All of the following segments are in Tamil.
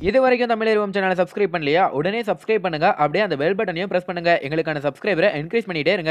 இது வரைக்கும் தமிழ் சேனலை சப்ஸ்கிரைப் பண்ணலையா உடனே சப்ஸ்கிரைப் பண்ணுங்க அப்படியே அந்த பெல் பட்டனையும் பிரஸ் பண்ணுங்க எங்களுக்கான சப்ஸ்கிரைபரை என்கரேஜ் பண்ணிட்டே இருங்க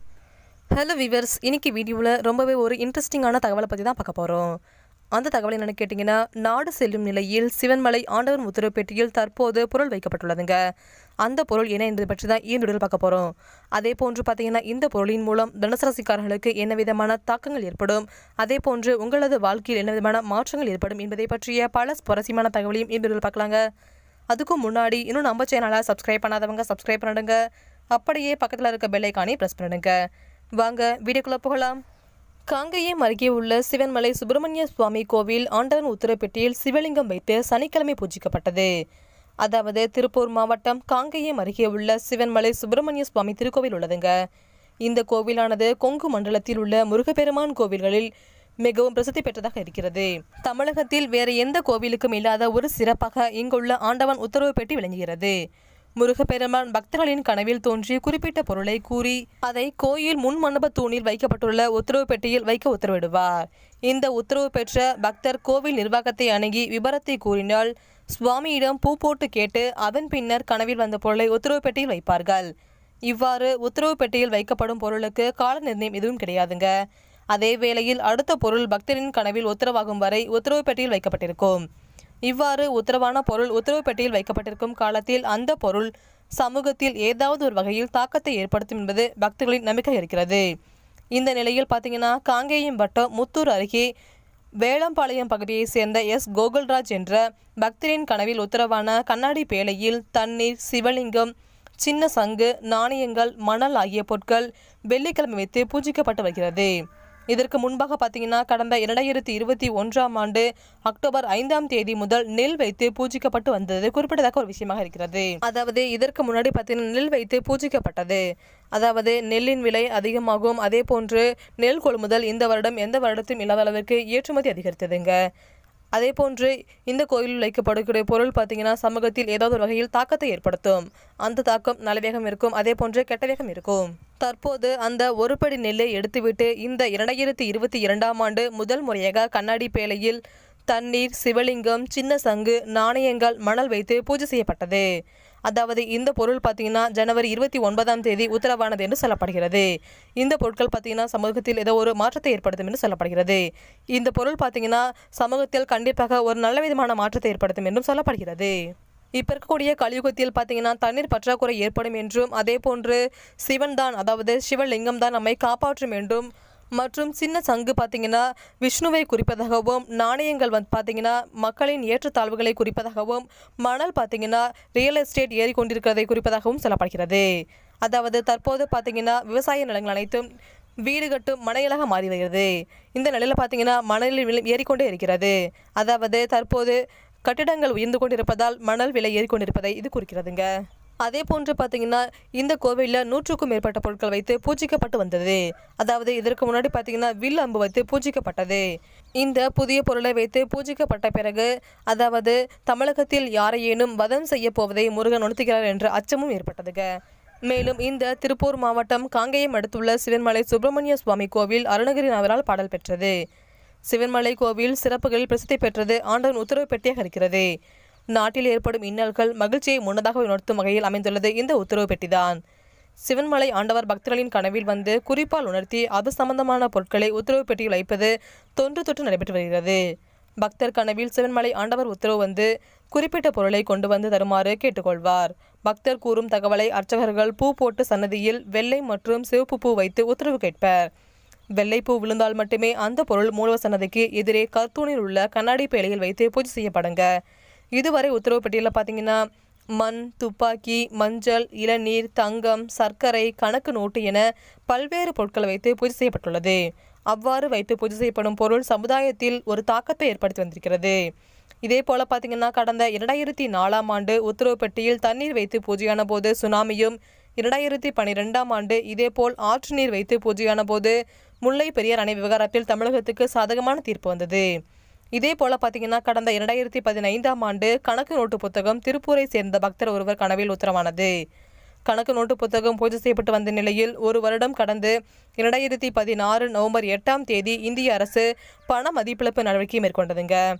ஹலோ விவர்ஸ் இன்னைக்கு வீடியோவில் ரொம்பவே ஒரு இன்ட்ரெஸ்டிங்கான தகவலை பற்றி தான் பார்க்க போகிறோம் அந்த தகவல் என்னென்னு கேட்டிங்கன்னா நாடு செல்லும் நிலையில் சிவன்மலை ஆண்டவர் உத்தரவு பெட்டியில் தற்போது பொருள் வைக்கப்பட்டுள்ளதுங்க அந்த பொருள் என்ன என்பது பற்றி தான் இந்த வீடியோவில் பார்க்க போகிறோம் அதே போன்று பார்த்தீங்கன்னா இந்த பொருளின் மூலம் தனுசராசிக்காரர்களுக்கு என்ன விதமான தாக்கங்கள் ஏற்படும் அதே போன்று உங்களது வாழ்க்கையில் என்ன விதமான மாற்றங்கள் ஏற்படும் என்பதை பற்றிய பல சுவாரஸ்யமான தகவலையும் இந்த வீடியோவில் பார்க்கலாங்க அதுக்கும் முன்னாடி இன்னும் நம்ம சேனலை சப்ஸ்கிரைப் பண்ணாதவங்க சப்ஸ்கிரைப் பண்ணிடுங்க அப்படியே பக்கத்தில் இருக்க பெல் ஐக்கானே ப்ரெஸ் பண்ணிடுங்க வாங்க வீடியோக்குள்ளே போகலாம் காங்கேயம் அருகே உள்ள சிவன்மலை சுப்பிரமணிய சுவாமி கோவில் ஆண்டவன் உத்தரப்பெட்டியில் சிவலிங்கம் வைத்து சனிக்கிழமை பூஜிக்கப்பட்டது அதாவது திருப்பூர் மாவட்டம் காங்கேயம் அருகே உள்ள சிவன்மலை சுப்பிரமணிய சுவாமி திருக்கோவில் உள்ளதுங்க இந்த கோவிலானது கொங்கு மண்டலத்தில் உள்ள முருகப்பெருமான் கோவில்களில் மிகவும் பிரசித்தி பெற்றதாக இருக்கிறது தமிழகத்தில் வேறு எந்த கோவிலுக்கும் இல்லாத ஒரு சிறப்பாக இங்குள்ள ஆண்டவன் உத்தரவு பெட்டி விளங்குகிறது முருகப்பெருமான் பக்தர்களின் கனவில் தோன்றி குறிப்பிட்ட பொருளை கூறி அதை கோயில் முன் மண்டப தூணில் வைக்கப்பட்டுள்ள உத்தரவு பெட்டியில் வைக்க உத்தரவிடுவார் இந்த உத்தரவு பெற்ற பக்தர் கோவில் நிர்வாகத்தை அணுகி விபரத்தை கூறினால் சுவாமியிடம் பூ போட்டு கேட்டு அதன் பின்னர் கனவில் வந்த பொருளை உத்தரவு பெட்டியில் வைப்பார்கள் இவ்வாறு உத்தரவு பெட்டியில் வைக்கப்படும் பொருளுக்கு கால நிர்ணயம் எதுவும் கிடையாதுங்க அதே வேளையில் அடுத்த பொருள் பக்தரின் கனவில் உத்தரவாகும் வரை உத்தரவு பெட்டியில் வைக்கப்பட்டிருக்கும் இவ்வாறு உத்தரவான பொருள் உத்தரவு பெட்டியில் வைக்கப்பட்டிருக்கும் காலத்தில் அந்த பொருள் சமூகத்தில் ஏதாவது ஒரு வகையில் தாக்கத்தை ஏற்படுத்தும் என்பது பக்தர்களின் நம்பிக்கை இருக்கிறது இந்த நிலையில் பார்த்தீங்கன்னா காங்கேயம் வட்டம் முத்தூர் அருகே வேளம்பாளையம் பகுதியைச் சேர்ந்த எஸ் கோகுல்ராஜ் என்ற பக்தரின் கனவில் உத்தரவான கண்ணாடி பேழையில் தண்ணீர் சிவலிங்கம் சின்ன சங்கு நாணயங்கள் மணல் ஆகிய பொருட்கள் வெள்ளிக்கிழமை வைத்து பூஜிக்கப்பட்டு வருகிறது இதற்கு முன்பாக பார்த்தீங்கன்னா கடந்த இரண்டாயிரத்தி இருபத்தி ஒன்றாம் ஆண்டு அக்டோபர் ஐந்தாம் தேதி முதல் நெல் வைத்து பூஜிக்கப்பட்டு வந்தது குறிப்பிடத்தக்க ஒரு விஷயமாக இருக்கிறது அதாவது இதற்கு முன்னாடி பார்த்தீங்கன்னா நெல் வைத்து பூஜிக்கப்பட்டது அதாவது நெல்லின் விலை அதிகமாகும் அதே போன்று நெல் கொள்முதல் இந்த வருடம் எந்த வருடத்தையும் இல்லாத அளவிற்கு ஏற்றுமதி அதிகரித்ததுங்க அதே போன்று இந்த கோயிலில் வைக்கப்படக்கூடிய பொருள் பார்த்தீங்கன்னா சமூகத்தில் ஏதாவது ஒரு வகையில் தாக்கத்தை ஏற்படுத்தும் அந்த தாக்கம் நல்ல வேகம் இருக்கும் அதே போன்று கெட்ட வேகம் இருக்கும் தற்போது அந்த ஒரு படி நெல்லை எடுத்துவிட்டு இந்த இரண்டாயிரத்தி இருபத்தி இரண்டாம் ஆண்டு முதல் முறையாக கண்ணாடி பேழையில் தண்ணீர் சிவலிங்கம் சின்ன சங்கு நாணயங்கள் மணல் வைத்து பூஜை செய்யப்பட்டது அதாவது இந்த பொருள் பார்த்தீங்கன்னா ஜனவரி இருபத்தி ஒன்பதாம் தேதி உத்தரவானது என்று சொல்லப்படுகிறது இந்த பொருட்கள் பார்த்தீங்கன்னா சமூகத்தில் ஏதோ ஒரு மாற்றத்தை ஏற்படுத்தும் என்று சொல்லப்படுகிறது இந்த பொருள் பார்த்தீங்கன்னா சமூகத்தில் கண்டிப்பாக ஒரு நல்ல விதமான மாற்றத்தை ஏற்படுத்தும் என்றும் சொல்லப்படுகிறது இப்போ இருக்கக்கூடிய கலியுகத்தில் பார்த்தீங்கன்னா தண்ணீர் பற்றாக்குறை ஏற்படும் என்றும் அதே போன்று சிவன் தான் அதாவது சிவலிங்கம் தான் நம்மை காப்பாற்றும் என்றும் மற்றும் சின்ன சங்கு பார்த்தீங்கன்னா விஷ்ணுவை குறிப்பதாகவும் நாணயங்கள் வந்து பார்த்தீங்கன்னா மக்களின் ஏற்றத்தாழ்வுகளை குறிப்பதாகவும் மணல் பார்த்தீங்கன்னா ரியல் எஸ்டேட் ஏறிக்கொண்டிருக்கிறதை குறிப்பதாகவும் சொல்லப்படுகிறது அதாவது தற்போது பார்த்தீங்கன்னா விவசாய நிலங்கள் அனைத்தும் வீடு கட்டும் மனைகளாக மாறி வருகிறது இந்த நிலையில் பார்த்தீங்கன்னா மணலில் விலை ஏறிக்கொண்டே இருக்கிறது அதாவது தற்போது கட்டிடங்கள் உயர்ந்து கொண்டிருப்பதால் மணல் விலை ஏறிக்கொண்டிருப்பதை இது குறிக்கிறதுங்க அதே போன்று பார்த்தீங்கன்னா இந்த கோவிலில் நூற்றுக்கும் மேற்பட்ட பொருட்கள் வைத்து பூஜிக்கப்பட்டு வந்தது அதாவது இதற்கு முன்னாடி பார்த்தீங்கன்னா வில் அம்பு வைத்து பூஜிக்கப்பட்டது இந்த புதிய பொருளை வைத்து பூஜிக்கப்பட்ட பிறகு அதாவது தமிழகத்தில் யாரையேனும் வதம் செய்ய போவதை முருகன் உணர்த்துகிறார் என்ற அச்சமும் ஏற்பட்டதுங்க மேலும் இந்த திருப்பூர் மாவட்டம் காங்கேயம் அடுத்துள்ள சிவன்மலை சுப்பிரமணிய சுவாமி கோவில் அருணகிரிநாதரால் பாடல் பெற்றது சிவன்மலை கோவில் சிறப்புகளில் பிரசித்தி பெற்றது ஆண்டவன் உத்தரவு பெட்டியாக இருக்கிறது நாட்டில் ஏற்படும் இன்னல்கள் மகிழ்ச்சியை முன்னதாக உணர்த்தும் வகையில் அமைந்துள்ளது இந்த உத்தரவு பெட்டிதான் சிவன்மலை ஆண்டவர் பக்தர்களின் கனவில் வந்து குறிப்பால் உணர்த்தி அது சம்பந்தமான பொருட்களை உத்தரவு பெட்டியில் வைப்பது தொன்று தொற்று நடைபெற்று வருகிறது பக்தர் கனவில் சிவன்மலை ஆண்டவர் உத்தரவு வந்து குறிப்பிட்ட பொருளை கொண்டு வந்து தருமாறு கேட்டுக்கொள்வார் பக்தர் கூறும் தகவலை அர்ச்சகர்கள் பூ போட்டு சன்னதியில் வெள்ளை மற்றும் சிவப்பு பூ வைத்து உத்தரவு கேட்பர் வெள்ளைப்பூ விழுந்தால் மட்டுமே அந்த பொருள் மூலவ சன்னதிக்கு எதிரே கர்த்தூனில் உள்ள கண்ணாடி பேழையில் வைத்து பூஜை செய்யப்படுங்க இதுவரை உத்தரவு பெட்டியில் பார்த்தீங்கன்னா மண் துப்பாக்கி மஞ்சள் இளநீர் தங்கம் சர்க்கரை கணக்கு நோட்டு என பல்வேறு பொருட்களை வைத்து பூஜை செய்யப்பட்டுள்ளது அவ்வாறு வைத்து பூஜை செய்யப்படும் பொருள் சமுதாயத்தில் ஒரு தாக்கத்தை ஏற்படுத்தி வந்திருக்கிறது இதே போல பார்த்தீங்கன்னா கடந்த இரண்டாயிரத்தி நாலாம் ஆண்டு உத்தரவு பெட்டியில் தண்ணீர் வைத்து பூஜையான போது சுனாமியும் இரண்டாயிரத்தி பன்னிரெண்டாம் ஆண்டு இதேபோல் ஆற்று நீர் வைத்து பூஜையான போது முல்லை பெரியார் அணை விவகாரத்தில் தமிழகத்துக்கு சாதகமான தீர்ப்பு வந்தது இதே போல பார்த்தீங்கன்னா கடந்த இரண்டாயிரத்தி பதினைந்தாம் ஆண்டு கணக்கு நோட்டு புத்தகம் திருப்பூரை சேர்ந்த பக்தர் ஒருவர் கனவில் உத்தரவானது கணக்கு நோட்டு புத்தகம் பூஜை செய்யப்பட்டு வந்த நிலையில் ஒரு வருடம் கடந்து இரண்டாயிரத்தி பதினாறு நவம்பர் எட்டாம் தேதி இந்திய அரசு பண மதிப்பிழப்பு நடவடிக்கை மேற்கொண்டதுங்க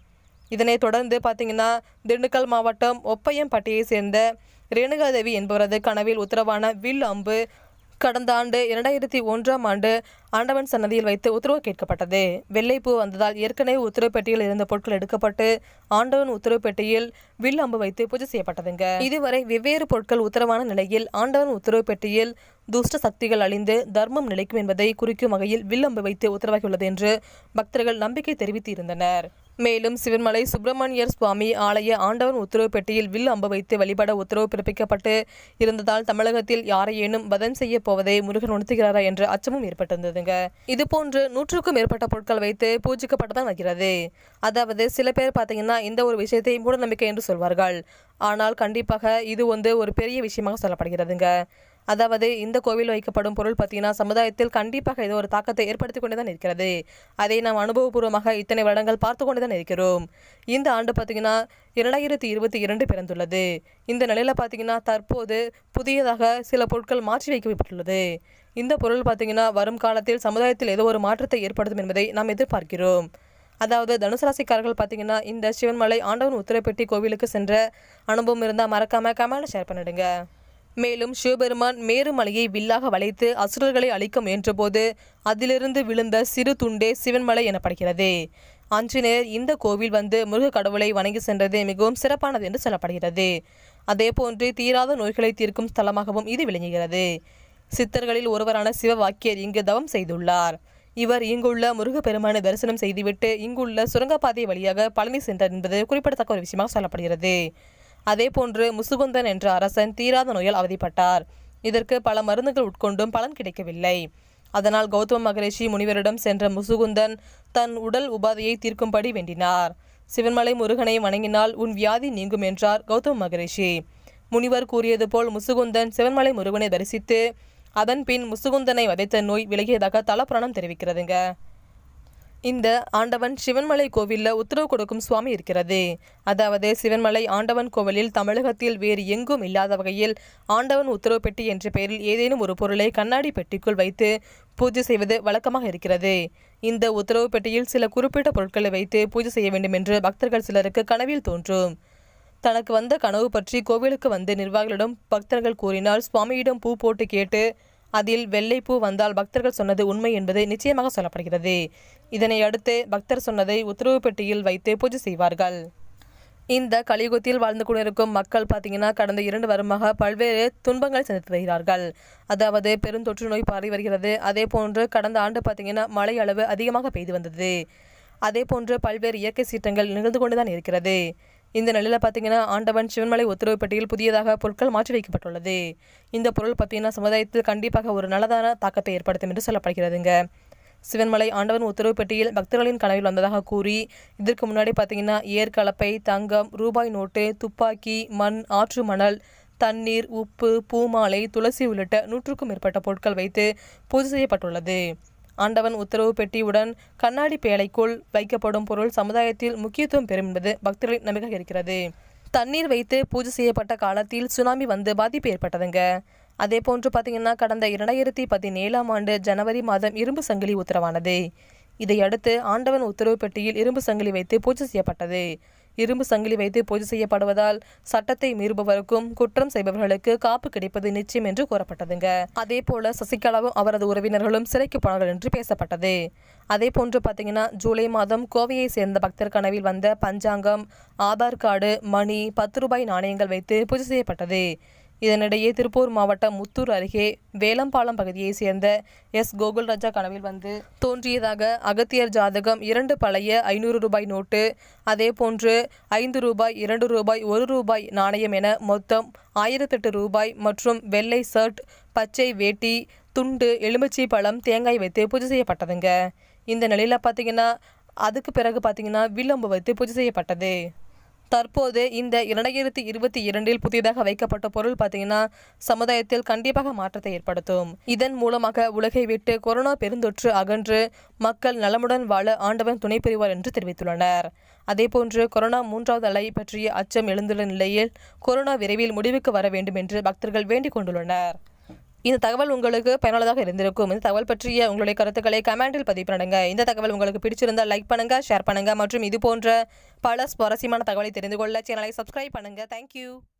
இதனைத் தொடர்ந்து பார்த்தீங்கன்னா திண்டுக்கல் மாவட்டம் ஒப்பையம்பட்டியை சேர்ந்த ரேணுகாதேவி என்பவரது கனவில் உத்தரவான வில் அம்பு கடந்த ஆண்டு இரண்டாயிரத்தி ஒன்றாம் ஆண்டு ஆண்டவன் சன்னதியில் வைத்து உத்தரவு கேட்கப்பட்டது வெள்ளைப்பூ வந்ததால் ஏற்கனவே உத்தரவு பெட்டியில் இருந்த பொருட்கள் எடுக்கப்பட்டு ஆண்டவன் உத்தரவு பெட்டியில் வில் அம்பு வைத்து பூஜை செய்யப்பட்டதுங்க இதுவரை வெவ்வேறு பொருட்கள் உத்தரவான நிலையில் ஆண்டவன் உத்தரவு பெட்டியில் துஷ்ட சக்திகள் அழிந்து தர்மம் நிலைக்கும் என்பதை குறிக்கும் வகையில் வில் அம்பு வைத்து உத்தரவாகியுள்ளது என்று பக்தர்கள் நம்பிக்கை தெரிவித்து இருந்தனர் மேலும் சிவன்மலை சுப்பிரமணியர் சுவாமி ஆலய ஆண்டவன் உத்தரவு பெட்டியில் வில் அம்பு வைத்து வழிபட உத்தரவு பிறப்பிக்கப்பட்டு இருந்ததால் தமிழகத்தில் யாரையேனும் வதம் செய்ய போவதை முருகன் உணர்த்துகிறாரா என்ற அச்சமும் ஏற்பட்டிருந்ததுங்க இதுபோன்று நூற்றுக்கும் மேற்பட்ட பொருட்கள் வைத்து பூஜிக்கப்பட்டதான் வருகிறது அதாவது சில பேர் பார்த்தீங்கன்னா இந்த ஒரு விஷயத்தை மூடநம்பிக்கை என்று சொல்வார்கள் ஆனால் கண்டிப்பாக இது வந்து ஒரு பெரிய விஷயமாக சொல்லப்படுகிறதுங்க அதாவது இந்த கோவில் வைக்கப்படும் பொருள் பார்த்தீங்கன்னா சமுதாயத்தில் கண்டிப்பாக ஏதோ ஒரு தாக்கத்தை ஏற்படுத்தி கொண்டு தான் இருக்கிறது அதை நாம் அனுபவபூர்வமாக இத்தனை வருடங்கள் பார்த்து கொண்டு தான் இருக்கிறோம் இந்த ஆண்டு பார்த்தீங்கன்னா இரண்டாயிரத்தி இருபத்தி இரண்டு பிறந்துள்ளது இந்த நிலையில் பார்த்தீங்கன்னா தற்போது புதியதாக சில பொருட்கள் மாற்றி வைக்கப்பட்டுள்ளது இந்த பொருள் பார்த்தீங்கன்னா வரும் காலத்தில் சமுதாயத்தில் ஏதோ ஒரு மாற்றத்தை ஏற்படுத்தும் என்பதை நாம் எதிர்பார்க்கிறோம் அதாவது தனுசு ராசிக்காரர்கள் பார்த்தீங்கன்னா இந்த சிவன்மலை ஆண்டவன் உத்தரப்பெட்டி கோவிலுக்கு சென்ற அனுபவம் இருந்தால் மறக்காம கமெண்ட் ஷேர் பண்ணிடுங்க மேலும் சிவபெருமான் மேருமலையை வில்லாக வளைத்து அசுரர்களை அழிக்க முயன்றபோது அதிலிருந்து விழுந்த சிறு துண்டே சிவன்மலை எனப்படுகிறது ஆஞ்சநேயர் இந்த கோவில் வந்து முருக கடவுளை வணங்கி சென்றது மிகவும் சிறப்பானது என்று சொல்லப்படுகிறது அதேபோன்று தீராத நோய்களை தீர்க்கும் ஸ்தலமாகவும் இது விளங்குகிறது சித்தர்களில் ஒருவரான சிவவாக்கியர் இங்கு தவம் செய்துள்ளார் இவர் இங்குள்ள முருகப்பெருமானை தரிசனம் செய்துவிட்டு இங்குள்ள சுரங்கப்பாதை வழியாக பழனி சென்றார் என்பது குறிப்பிடத்தக்க ஒரு விஷயமாக சொல்லப்படுகிறது அதேபோன்று முசுகுந்தன் என்ற அரசன் தீராத நோயால் அவதிப்பட்டார் இதற்கு பல மருந்துகள் உட்கொண்டும் பலன் கிடைக்கவில்லை அதனால் கௌதம மகரிஷி முனிவரிடம் சென்ற முசுகுந்தன் தன் உடல் உபாதையை தீர்க்கும்படி வேண்டினார் சிவன்மலை முருகனை வணங்கினால் உன் வியாதி நீங்கும் என்றார் கௌதம மகரிஷி முனிவர் கூறியது போல் முசுகுந்தன் சிவன்மலை முருகனை தரிசித்து அதன் பின் முசுகுந்தனை வதைத்த நோய் விலகியதாக தலப்புராணம் தெரிவிக்கிறதுங்க இந்த ஆண்டவன் சிவன்மலை கோவிலில் உத்தரவு கொடுக்கும் சுவாமி இருக்கிறது அதாவது சிவன்மலை ஆண்டவன் கோவிலில் தமிழகத்தில் வேறு எங்கும் இல்லாத வகையில் ஆண்டவன் உத்தரவு பெட்டி என்ற பெயரில் ஏதேனும் ஒரு பொருளை கண்ணாடி பெட்டிக்குள் வைத்து பூஜை செய்வது வழக்கமாக இருக்கிறது இந்த உத்தரவு பெட்டியில் சில குறிப்பிட்ட பொருட்களை வைத்து பூஜை செய்ய வேண்டும் என்று பக்தர்கள் சிலருக்கு கனவில் தோன்றும் தனக்கு வந்த கனவு பற்றி கோவிலுக்கு வந்து நிர்வாகிகளிடம் பக்தர்கள் கூறினால் சுவாமியிடம் பூ போட்டு கேட்டு அதில் வெள்ளை பூ வந்தால் பக்தர்கள் சொன்னது உண்மை என்பது நிச்சயமாக சொல்லப்படுகிறது இதனை அடுத்து பக்தர் சொன்னதை உத்தரவு பெட்டியில் வைத்து பூஜை செய்வார்கள் இந்த கலியுகத்தில் வாழ்ந்து கொண்டிருக்கும் மக்கள் பார்த்தீங்கன்னா கடந்த இரண்டு வருடமாக பல்வேறு துன்பங்களை சந்தித்து வருகிறார்கள் அதாவது பெருந்தொற்று நோய் பரவி வருகிறது அதே போன்று கடந்த ஆண்டு பார்த்தீங்கன்னா மழை அளவு அதிகமாக பெய்து வந்தது அதே போன்று பல்வேறு இயற்கை சீற்றங்கள் நிகழ்ந்து கொண்டுதான் இருக்கிறது இந்த நிலையில் பார்த்தீங்கன்னா ஆண்டவன் சிவன்மலை உத்தரவு பெட்டியில் புதியதாக பொருட்கள் மாற்றி வைக்கப்பட்டுள்ளது இந்த பொருள் பார்த்தீங்கன்னா சமுதாயத்தில் கண்டிப்பாக ஒரு நல்லதான தாக்கத்தை ஏற்படுத்தும் என்று சொல்லப்படுகிறதுங்க சிவன்மலை ஆண்டவன் உத்தரவு பெட்டியில் பக்தர்களின் கனவில் வந்ததாக கூறி இதற்கு முன்னாடி பார்த்தீங்கன்னா ஏர்கலப்பை தங்கம் ரூபாய் நோட்டு துப்பாக்கி மண் ஆற்று மணல் தண்ணீர் உப்பு பூமாலை துளசி உள்ளிட்ட நூற்றுக்கும் மேற்பட்ட பொருட்கள் வைத்து பூஜை செய்யப்பட்டுள்ளது ஆண்டவன் உத்தரவு பெட்டியுடன் கண்ணாடி பேழைக்குள் வைக்கப்படும் பொருள் சமுதாயத்தில் முக்கியத்துவம் பெறும் என்பது பக்தர்களின் நம்பிக்கை இருக்கிறது தண்ணீர் வைத்து பூஜை செய்யப்பட்ட காலத்தில் சுனாமி வந்து பாதிப்பு ஏற்பட்டதுங்க அதே போன்று பார்த்தீங்கன்னா கடந்த இரண்டாயிரத்தி பதினேழாம் ஆண்டு ஜனவரி மாதம் இரும்பு சங்கிலி உத்தரவானது இதையடுத்து ஆண்டவன் உத்தரவு பெட்டியில் இரும்பு சங்கிலி வைத்து பூஜை செய்யப்பட்டது இரும்பு சங்கிலி வைத்து பூஜை செய்யப்படுவதால் சட்டத்தை மீறுபவருக்கும் குற்றம் செய்பவர்களுக்கு காப்பு கிடைப்பது நிச்சயம் என்று கூறப்பட்டதுங்க அதே போல சசிகலாவும் அவரது உறவினர்களும் சிறைக்கு போனார்கள் என்று பேசப்பட்டது அதே போன்று பார்த்தீங்கன்னா ஜூலை மாதம் கோவையை சேர்ந்த பக்தர் கனவில் வந்த பஞ்சாங்கம் ஆதார் கார்டு மணி பத்து ரூபாய் நாணயங்கள் வைத்து பூஜை செய்யப்பட்டது இதனிடையே திருப்பூர் மாவட்டம் முத்தூர் அருகே வேலம்பாலம் பகுதியைச் சேர்ந்த எஸ் கோகுல்ராஜா கனவில் வந்து தோன்றியதாக அகத்தியர் ஜாதகம் இரண்டு பழைய ஐநூறு ரூபாய் நோட்டு அதே போன்று ஐந்து ரூபாய் இரண்டு ரூபாய் ஒரு ரூபாய் நாணயம் என மொத்தம் ஆயிரத்தெட்டு ரூபாய் மற்றும் வெள்ளை ஷர்ட் பச்சை வேட்டி துண்டு எலுமிச்சை பழம் தேங்காய் வைத்து பூஜை செய்யப்பட்டதுங்க இந்த நிலையில் பார்த்தீங்கன்னா அதுக்கு பிறகு பார்த்தீங்கன்னா வில்லம்பு வைத்து பூஜை செய்யப்பட்டது தற்போது இந்த இரண்டாயிரத்தி இருபத்தி இரண்டில் புதிதாக வைக்கப்பட்ட பொருள் பார்த்தீங்கன்னா சமுதாயத்தில் கண்டிப்பாக மாற்றத்தை ஏற்படுத்தும் இதன் மூலமாக உலகை விட்டு கொரோனா பெருந்தொற்று அகன்று மக்கள் நலமுடன் வாழ ஆண்டவன் துணை புரிவார் என்று தெரிவித்துள்ளனர் அதேபோன்று கொரோனா மூன்றாவது அலை பற்றிய அச்சம் எழுந்துள்ள நிலையில் கொரோனா விரைவில் முடிவுக்கு வர வேண்டும் என்று பக்தர்கள் வேண்டிக் கொண்டுள்ளனர் இந்த தகவல் உங்களுக்கு பயனுள்ளதாக இருந்திருக்கும் இந்த தகவல் பற்றிய உங்களுடைய கருத்துக்களை கமெண்டில் பதிவு பண்ணுங்க இந்த தகவல் உங்களுக்கு பிடிச்சிருந்தால் லைக் பண்ணுங்க ஷேர் பண்ணுங்க மற்றும் இது போன்ற பல சுவாரஸ்யமான தகவலை தெரிந்து கொள்ள சேனலை சப்ஸ்கிரைப் பண்ணுங்க தேங்க்யூ